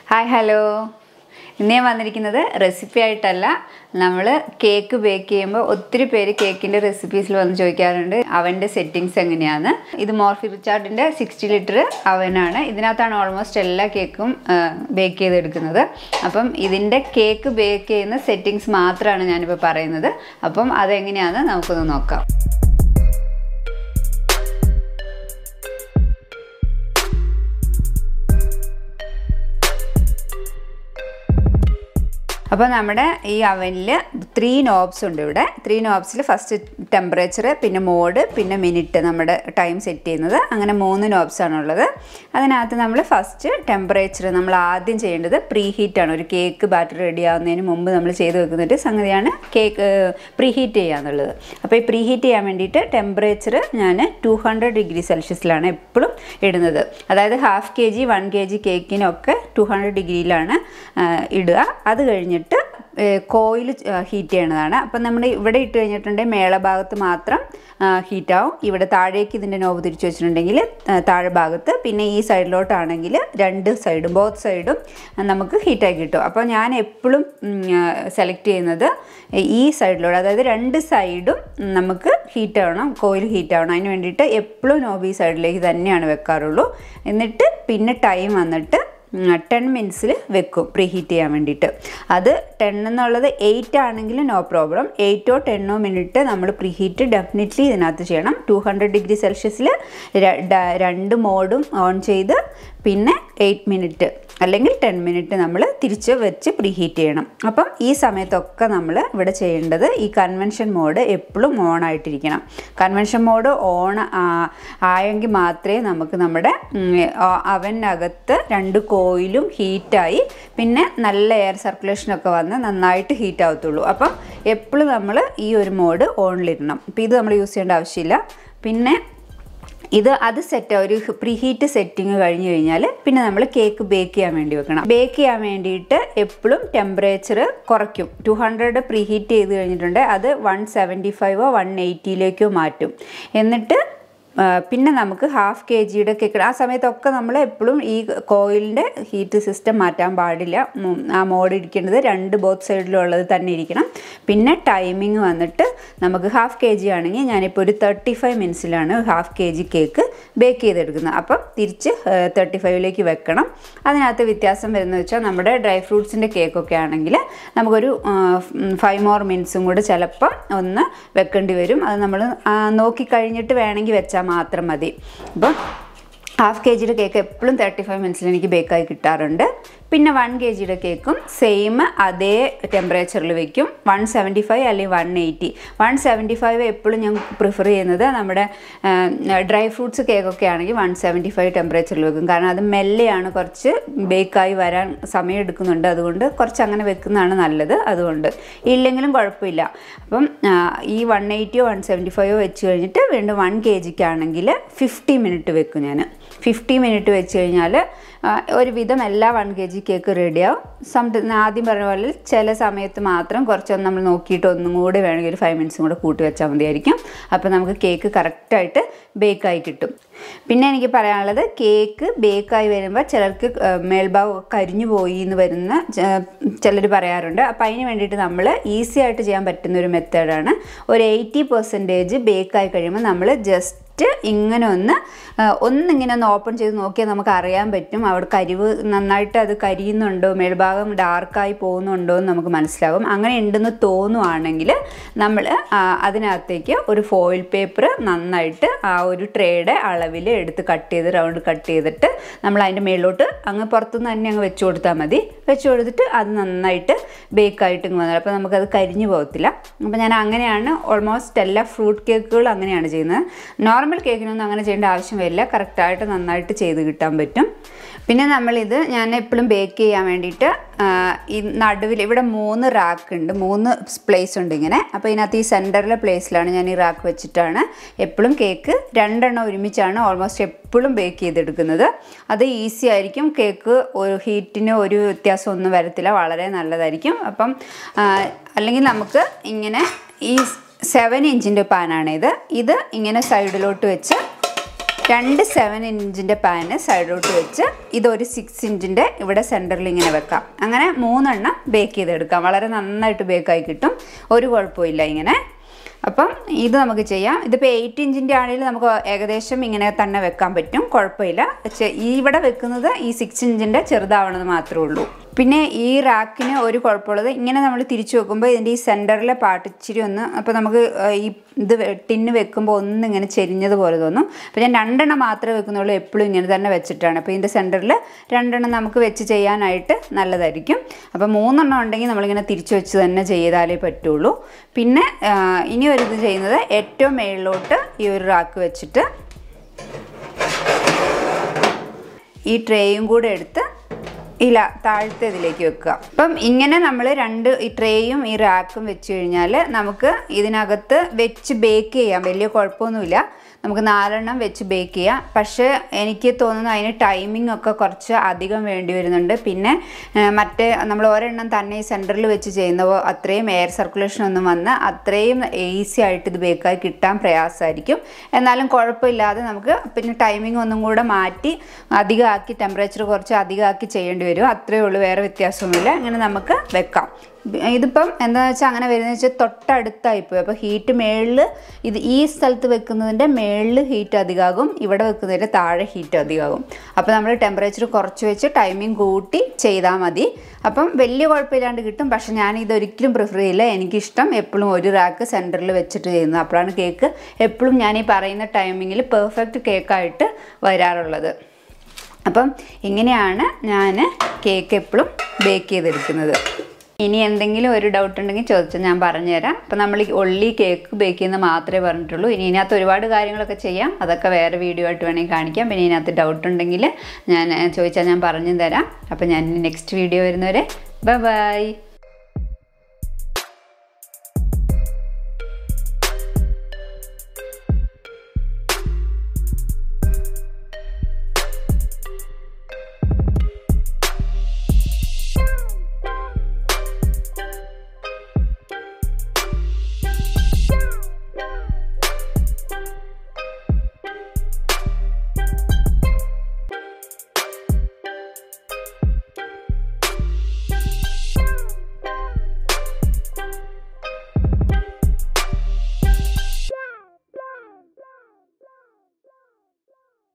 hi hello ഇന്ന് ഞാൻ വന്നിരിക്കുന്നത് റെസിപ്പി ആയിട്ടല്ല നമ്മൾ കേക്ക് ബേക്ക് ചെയ്യുമ്പോൾ ഒത്തിരി പേര് കേക്കിൻ്റെ റെസിപ്പീസിൽ വന്ന് ചോദിക്കാറുണ്ട് അവൻ്റെ സെറ്റിങ്സ് എങ്ങനെയാണ് ഇത് മോർഫി റിച്ചാർഡിൻ്റെ സിക്സ്റ്റി ലിറ്റർ അവനാണ് ഇതിനകത്താണ് ഓൾമോസ്റ്റ് എല്ലാ കേക്കും ബേക്ക് ചെയ്തെടുക്കുന്നത് അപ്പം ഇതിൻ്റെ കേക്ക് ബേക്ക് ചെയ്യുന്ന സെറ്റിങ്സ് മാത്രമാണ് ഞാനിപ്പോൾ പറയുന്നത് അപ്പം അതെങ്ങനെയാണെന്ന് നമുക്കൊന്ന് നോക്കാം അപ്പോൾ നമ്മുടെ ഈ അവനിൽ ത്രീ നോബ്സ് ഉണ്ട് ഇവിടെ ത്രീ നോബ്സിൽ ഫസ്റ്റ് ടെമ്പറേച്ചർ പിന്നെ മോഡ് പിന്നെ മിനിറ്റ് നമ്മുടെ ടൈം സെറ്റ് ചെയ്യുന്നത് അങ്ങനെ മൂന്ന് നോബ്സ് ആണുള്ളത് അതിനകത്ത് നമ്മൾ ഫസ്റ്റ് ടെമ്പറേച്ചർ നമ്മൾ ആദ്യം ചെയ്യേണ്ടത് പ്രീ ഹീറ്റാണ് ഒരു കേക്ക് ബാറ്റർ റെഡി ആവുന്നതിന് മുമ്പ് നമ്മൾ ചെയ്ത് വെക്കുന്നൊരു സംഗതിയാണ് കേക്ക് പ്രീ ഹീറ്റ് ചെയ്യാന്നുള്ളത് അപ്പോൾ ഈ പ്രീ ഹീറ്റ് ചെയ്യാൻ വേണ്ടിയിട്ട് ടെമ്പറേച്ചർ ഞാൻ ടു ഹൺഡ്രഡ് ഡിഗ്രി സെൽഷ്യസിലാണ് എപ്പോഴും ഇടുന്നത് അതായത് half K G one K G കേക്കിനൊക്കെ ടു ഹൺഡ്രഡ് ഡിഗ്രിയിലാണ് ഇടുക അത് കഴിഞ്ഞിട്ട് കോയിൽ ഹീറ്റ് ചെയ്യണതാണ് അപ്പം നമ്മൾ ഇവിടെ ഇട്ട് കഴിഞ്ഞിട്ടുണ്ടെങ്കിൽ മേളഭാഗത്ത് മാത്രം ഹീറ്റ് ആവും ഇവിടെ താഴേക്ക് ഇതിൻ്റെ നോബ് തിരിച്ചു വെച്ചിട്ടുണ്ടെങ്കിൽ താഴെ ഭാഗത്ത് പിന്നെ ഈ സൈഡിലോട്ടാണെങ്കിൽ രണ്ട് സൈഡും ബോത്ത് സൈഡും നമുക്ക് ഹീറ്റായി കിട്ടും അപ്പോൾ ഞാൻ എപ്പോഴും സെലക്ട് ചെയ്യുന്നത് ഈ സൈഡിലൂടെ അതായത് രണ്ട് സൈഡും നമുക്ക് ഹീറ്റ് ആവണം കോയിൽ ഹീറ്റ് ആവണം അതിന് വേണ്ടിയിട്ട് എപ്പോഴും നോബ് ഈ സൈഡിലേക്ക് തന്നെയാണ് വെക്കാറുള്ളൂ എന്നിട്ട് പിന്നെ ടൈം വന്നിട്ട് ടെൻ മിനിറ്റ്സിൽ വെക്കും പ്രീ ഹീറ്റ് ചെയ്യാൻ വേണ്ടിയിട്ട് അത് ടെൻ എന്നുള്ളത് എയ്റ്റ് ആണെങ്കിലും നോ പ്രോബ്ലം എയ്റ്റോ ടെന്നോ മിനിറ്റ് നമ്മൾ പ്രീ ഹീറ്റ് ഡെഫിനറ്റ്ലി ഇതിനകത്ത് ചെയ്യണം ടു ഹൺഡ്രഡ് ഡിഗ്രി സെൽഷ്യസിൽ രണ്ട് മോഡും ഓൺ ചെയ്ത് പിന്നെ എയ്റ്റ് മിനിറ്റ് അല്ലെങ്കിൽ ടെൻ മിനിറ്റ് നമ്മൾ തിരിച്ച് വെച്ച് പ്രീ ഹീറ്റ് ചെയ്യണം അപ്പം ഈ സമയത്തൊക്കെ നമ്മൾ ഇവിടെ ചെയ്യേണ്ടത് ഈ കൺവെൻഷൻ മോഡ് എപ്പോഴും ഓൺ ആയിട്ടിരിക്കണം കൺവെൻഷൻ മോഡ് ഓൺ ആയെങ്കിൽ മാത്രമേ നമുക്ക് നമ്മുടെ അവനകത്ത് രണ്ട് കോയിലും ഹീറ്റായി പിന്നെ നല്ല എയർ സർക്കുലേഷനൊക്കെ വന്ന് നന്നായിട്ട് ഹീറ്റ് ആവത്തുള്ളൂ അപ്പം എപ്പോഴും നമ്മൾ ഈ ഒരു മോഡ് ഓണിലിടണം അപ്പോൾ ഇത് നമ്മൾ യൂസ് ചെയ്യേണ്ട ആവശ്യമില്ല പിന്നെ ഇത് അത് സെറ്റ് ഒരു പ്രീ ഹീറ്റ് സെറ്റിങ് കഴിഞ്ഞ് കഴിഞ്ഞാൽ പിന്നെ നമ്മൾ കേക്ക് ബേക്ക് ചെയ്യാൻ വേണ്ടി വെക്കണം ബേക്ക് ചെയ്യാൻ വേണ്ടിയിട്ട് എപ്പോഴും ടെമ്പറേച്ചർ കുറയ്ക്കും ടു ഹൺഡ്രഡ് പ്രീ ഹീറ്റ് ചെയ്ത് കഴിഞ്ഞിട്ടുണ്ട് അത് വൺ സെവൻറ്റി ഫൈവോ വൺ എയ്റ്റിയിലേക്കോ മാറ്റും എന്നിട്ട് പിന്നെ നമുക്ക് ഹാഫ് കെ ജിയുടെ കേക്ക് ആ സമയത്തൊക്കെ നമ്മൾ എപ്പോഴും ഈ കോയിലിൻ്റെ ഹീറ്റ് സിസ്റ്റം മാറ്റാൻ പാടില്ല ആ മോഡ് ഇരിക്കേണ്ടത് രണ്ട് ബോത്ത് സൈഡിലുള്ളത് തന്നെ ഇരിക്കണം പിന്നെ ടൈമിങ് വന്നിട്ട് നമുക്ക് ഹാഫ് കെ ജി ആണെങ്കിൽ ഞാനിപ്പോൾ ഒരു തേർട്ടി ഫൈവ് മിനിറ്റ്സിലാണ് half K G cake bake ചെയ്തെടുക്കുന്നത് അപ്പം തിരിച്ച് തേർട്ടി ഫൈവിലേക്ക് വെക്കണം അതിനകത്ത് വ്യത്യാസം വരുന്നത് വെച്ചാൽ നമ്മുടെ ഡ്രൈ ഫ്രൂട്ട്സിൻ്റെ കേക്കൊക്കെ ആണെങ്കിൽ നമുക്കൊരു ഫൈവ് മോർ മിനിറ്റ്സും കൂടെ ചിലപ്പം ഒന്ന് വെക്കേണ്ടി വരും അത് നമ്മൾ നോക്കിക്കഴിഞ്ഞിട്ട് വേണമെങ്കിൽ വെച്ചാൽ മാത്രം മതി അപ്പം ഹാഫ് കെ ജിയുടെ കേക്ക് എപ്പോഴും തേർട്ടി ഫൈവ് മിനിറ്റ്സിൽ എനിക്ക് ബേക്കായി കിട്ടാറുണ്ട് പിന്നെ വൺ കെ ജിയുടെ കേക്കും സെയിം അതേ ടെമ്പറേച്ചറിൽ വെക്കും വൺ സെവൻറ്റി ഫൈവ് അല്ലെങ്കിൽ one eighty one seventy five എപ്പോഴും ഞാൻ പ്രിഫർ ചെയ്യുന്നത് നമ്മുടെ ഡ്രൈ ഫ്രൂട്ട്സ് കേക്കൊക്കെ ആണെങ്കിൽ വൺ സെവൻറ്റി ഫൈവ് ടെമ്പറേച്ചറിൽ വെക്കും കാരണം അത് മെല്ലെയാണ് കുറച്ച് ബേക്കായി വരാൻ സമയം എടുക്കുന്നുണ്ട് അതുകൊണ്ട് കുറച്ച് അങ്ങനെ വെക്കുന്നതാണ് നല്ലത് അതുകൊണ്ട് ഇല്ലെങ്കിലും കുഴപ്പമില്ല അപ്പം ഈ വൺ എയ്റ്റിയോ വൺ സെവൻറ്റി ഫൈവോ വെച്ച് കഴിഞ്ഞിട്ട് വീണ്ടും വൺ കെ ജിക്കാണെങ്കിൽ ഫിഫ്റ്റി മിനിറ്റ് വെക്കും ഞാൻ ഫിഫ്റ്റി മിനിറ്റ് വെച്ച് കഴിഞ്ഞാൽ ഒരുവിധം എല്ലാ വൺ കെ ജി കേക്ക് റെഡിയാവും സം ആദ്യം പറഞ്ഞ പോലെ ചില സമയത്ത് മാത്രം കുറച്ചൊന്ന് നമ്മൾ നോക്കിയിട്ട് ഒന്നും കൂടി വേണമെങ്കിൽ ഒരു ഫൈവ് മിനിറ്റ്സും കൂടെ കൂട്ടി വെച്ചാൽ മതിയായിരിക്കും അപ്പോൾ നമുക്ക് കേക്ക് കറക്റ്റായിട്ട് ബേക്കായി കിട്ടും പിന്നെ എനിക്ക് പറയാനുള്ളത് കേക്ക് ബേക്കായി വരുമ്പോൾ ചിലർക്ക് മേൽഭാഗം കരിഞ്ഞു പോയി എന്ന് വരുന്ന ചിലർ പറയാറുണ്ട് അപ്പോൾ അതിന് വേണ്ടിയിട്ട് നമ്മൾ ഈസി ആയിട്ട് ചെയ്യാൻ പറ്റുന്ന ഒരു മെത്തേഡാണ് ഒരു എയ്റ്റി പെർസെൻറ്റേജ് ബേക്കായി കഴിയുമ്പോൾ നമ്മൾ ജസ്റ്റ് ഇങ്ങനെ ഒന്ന് ഒന്നിങ്ങനെ ഒന്ന് ഓപ്പൺ ചെയ്ത് നോക്കിയാൽ നമുക്ക് അറിയാൻ പറ്റും അവിടെ കരിവ് നന്നായിട്ട് അത് കരിയുന്നുണ്ടോ മേൽഭാഗം ഡാർക്കായി പോകുന്നുണ്ടോ എന്ന് നമുക്ക് മനസ്സിലാകും അങ്ങനെ ഉണ്ടെന്ന് തോന്നുവാണെങ്കിൽ നമ്മൾ അതിനകത്തേക്ക് ഒരു ഫോയിൽ പേപ്പർ നന്നായിട്ട് ആ ഒരു ട്രേയുടെ അളവിൽ എടുത്ത് കട്ട് ചെയ്ത് റൗണ്ട് കട്ട് ചെയ്തിട്ട് നമ്മൾ അതിൻ്റെ മേളിലോട്ട് അങ്ങ് പുറത്തുനിന്ന് തന്നെ അങ്ങ് വെച്ച് കൊടുത്താൽ മതി വെച്ച് കൊടുത്തിട്ട് അത് നന്നായിട്ട് ബേക്കായിട്ട് ഇങ്ങ് വന്നത് അപ്പോൾ നമുക്കത് കരിഞ്ഞു പോകത്തില്ല അപ്പോൾ ഞാൻ അങ്ങനെയാണ് ഓൾമോസ്റ്റ് എല്ലാ ഫ്രൂട്ട് കേക്കുകളും അങ്ങനെയാണ് ചെയ്യുന്നത് നോർമൽ കേക്കിനൊന്നും അങ്ങനെ ചെയ്യേണ്ട ആവശ്യം വരില്ല കറക്റ്റായിട്ട് നന്നായിട്ട് ചെയ്ത് കിട്ടാൻ പറ്റും പിന്നെ നമ്മളിത് ഞാൻ എപ്പോഴും ബേക്ക് ചെയ്യാൻ വേണ്ടിയിട്ട് ഈ നടുവിൽ ഇവിടെ മൂന്ന് റാക്ക് ഉണ്ട് മൂന്ന് പ്ലേസ് ഉണ്ട് ഇങ്ങനെ അപ്പോൾ ഇതിനകത്ത് ഈ സെൻറ്ററിലെ പ്ലേസിലാണ് ഞാൻ ഈ റാക്ക് വെച്ചിട്ടാണ് എപ്പോഴും കേക്ക് രണ്ടെണ്ണം ഒരുമിച്ചാണ് ഓൾമോസ്റ്റ് എപ്പോഴും ബേക്ക് ചെയ്തെടുക്കുന്നത് അത് ഈസി ആയിരിക്കും കേക്ക് ഒരു ഹീറ്റിന് ഒരു വ്യത്യാസം ഒന്നും വരത്തില്ല വളരെ നല്ലതായിരിക്കും അപ്പം അല്ലെങ്കിൽ നമുക്ക് ഇങ്ങനെ ഈ സെവൻ ഇഞ്ചിൻ്റെ പാനാണ് ഇത് ഇത് ഇങ്ങനെ സൈഡിലോട്ട് വെച്ച് രണ്ട് സെവൻ ഇഞ്ചിൻ്റെ പാന് സൈഡോട്ട് വെച്ച് ഇതൊരു സിക്സ് ഇഞ്ചിൻ്റെ ഇവിടെ സെൻറ്ററിൽ ഇങ്ങനെ വെക്കാം അങ്ങനെ മൂന്നെണ്ണം ബേക്ക് ചെയ്തെടുക്കാം വളരെ നന്നായിട്ട് ബേക്കായി കിട്ടും ഒരു കുഴപ്പമില്ല ഇങ്ങനെ അപ്പം ഇത് നമുക്ക് ചെയ്യാം ഇതിപ്പോൾ എയ്റ്റ് ഇഞ്ചിൻ്റെ ആണെങ്കിൽ നമുക്ക് ഏകദേശം ഇങ്ങനെ തന്നെ വെക്കാൻ പറ്റും കുഴപ്പമില്ല ചെ- ഈ ഇവിടെ വെക്കുന്നത് ഈ സിക്സ് ഇഞ്ചിൻ്റെ ചെറുതാവണമെന്ന് മാത്രമേ ഉള്ളൂ പിന്നെ ഈ റാക്കിന് ഒരു കുഴപ്പമുള്ളത് ഇങ്ങനെ നമ്മൾ തിരിച്ചു വെക്കുമ്പോൾ ഇതിൻ്റെ ഈ സെൻറ്ററിലെ പാട്ട് ഇച്ചിരി ഒന്ന് അപ്പോൾ നമുക്ക് ആ, ഈ ഇത് വെ- ടിന്ന് വെക്കുമ്പോൾ ഒന്ന് ഇങ്ങനെ ചെരിഞ്ഞതുപോലെ തോന്നും അപ്പോൾ ഞാൻ രണ്ടെണ്ണം മാത്രമേ വെക്കുന്നുള്ളൂ എപ്പോഴും ഇങ്ങനെ തന്നെ വെച്ചിട്ടാണ് അപ്പോൾ ഇതിൻ്റെ സെൻറ്ററിൽ രണ്ടെണ്ണം നമുക്ക് വെച്ച് ചെയ്യാനായിട്ട് നല്ലതായിരിക്കും അപ്പോൾ മൂന്നെണ്ണം ഉണ്ടെങ്കിൽ നമ്മളിങ്ങനെ തിരിച്ചു വെച്ച് തന്നെ ചെയ്താലേ പറ്റുള്ളൂ പിന്നെ ആ, ഇനി ഒരു ഇത് ചെയ്യുന്നത് ഏറ്റവും മേളിലോട്ട് ഈ ഒരു റാക്ക് വെച്ചിട്ട് ഈ ട്രേയും കൂടെ എടുത്ത് ഇല്ല താഴത്തെ ഇതിലേക്ക് വെക്കുക അപ്പം ഇങ്ങനെ നമ്മൾ രണ്ട് ഈ ട്രേയും ഈ റാക്കും വെച്ച് കഴിഞ്ഞാൽ നമുക്ക് ഇതിനകത്ത് വെച്ച് ബേക്ക് ചെയ്യാം വലിയ കുഴപ്പമൊന്നുമില്ല നമുക്ക് നാലെണ്ണം വെച്ച് ബേക്ക് ചെയ്യാം പക്ഷേ എനിക്ക് തോന്നുന്നു അതിന് ടൈമിംഗ് ഒക്കെ കുറച്ച് അധികം വേണ്ടി വരുന്നുണ്ട് പിന്നെ ആ, മറ്റേ നമ്മൾ ഒരെണ്ണം തന്നെ ഈ സെൻറ്ററിൽ വെച്ച് ചെയ്യുന്നപ്പോൾ അത്രയും എയർ സർക്കുലേഷൻ ഒന്നും വന്ന് അത്രയും ഈസി ആയിട്ട് ഇത് ബേക്കായി കിട്ടാൻ പ്രയാസമായിരിക്കും എന്നാലും കുഴപ്പമില്ലാതെ നമുക്ക് പിന്നെ ടൈമിംഗ് ഒന്നും കൂടെ മാറ്റി അധികമാക്കി ടെമ്പറേച്ചർ കുറച്ച് അധികമാക്കി ചെയ്യേണ്ടി വരും അത്രയേ ഉള്ളൂ വേറെ വ്യത്യാസമൊന്നുമില്ല ഇങ്ങനെ നമുക്ക് വെക്കാം ഇതിപ്പം എന്താണെന്ന് വെച്ചാൽ അങ്ങനെ വരുന്നത് വെച്ചാൽ തൊട്ടടുത്തായി പോയി അപ്പോൾ ഹീറ്റ് മേളിൽ ഇത് ഈ സ്ഥലത്ത് വെക്കുന്നതിൻ്റെ മേളിൽ ഹീറ്റ് അധികമാകും ഇവിടെ വെക്കുന്നതിൻ്റെ താഴെ ഹീറ്റ് അധികമാകും അപ്പോൾ നമ്മൾ ടെമ്പറേച്ചർ കുറച്ച് വെച്ച് ടൈമിംഗ് കൂട്ടി ചെയ്താൽ മതി അപ്പം വലിയ കുഴപ്പമില്ലാണ്ട് കിട്ടും പക്ഷെ ഞാൻ ഇതൊരിക്കലും പ്രിഫർ ചെയ്യില്ല എനിക്കിഷ്ടം എപ്പോഴും ഒരു റാക്ക് സെൻറ്ററിൽ വെച്ചിട്ട് ചെയ്യുന്നത് അപ്പോഴാണ് കേക്ക് എപ്പോഴും ഞാൻ ഈ പറയുന്ന ടൈമിങ്ങിൽ പെർഫെക്റ്റ് കേക്കായിട്ട് വരാറുള്ളത് അപ്പം ഇങ്ങനെയാണ് ഞാൻ കേക്ക് എപ്പോഴും ബേക്ക് ചെയ്തെടുക്കുന്നത് ഇനി എന്തെങ്കിലും ഒരു ഡൗട്ട് ഉണ്ടെങ്കിൽ ചോദിച്ചാൽ ഞാൻ പറഞ്ഞുതരാം അപ്പം നമ്മൾ ഈ ഒള്ളി കേക്ക് ബേക്ക് ചെയ്യുന്നത് മാത്രമേ പറഞ്ഞിട്ടുള്ളൂ ഇനി ഇതിനകത്ത് ഒരുപാട് കാര്യങ്ങളൊക്കെ ചെയ്യാം അതൊക്കെ വേറെ വീഡിയോ ആയിട്ട് വേണമെങ്കിൽ കാണിക്കാം പിന്നെ ഇതിനകത്ത് ഡൗട്ട് ഉണ്ടെങ്കിൽ ഞാൻ ചോദിച്ചാൽ ഞാൻ പറഞ്ഞു തരാം അപ്പം ഞാൻ നെക്സ്റ്റ് വീഡിയോ വരുന്നവരെ ബൈ ബൈ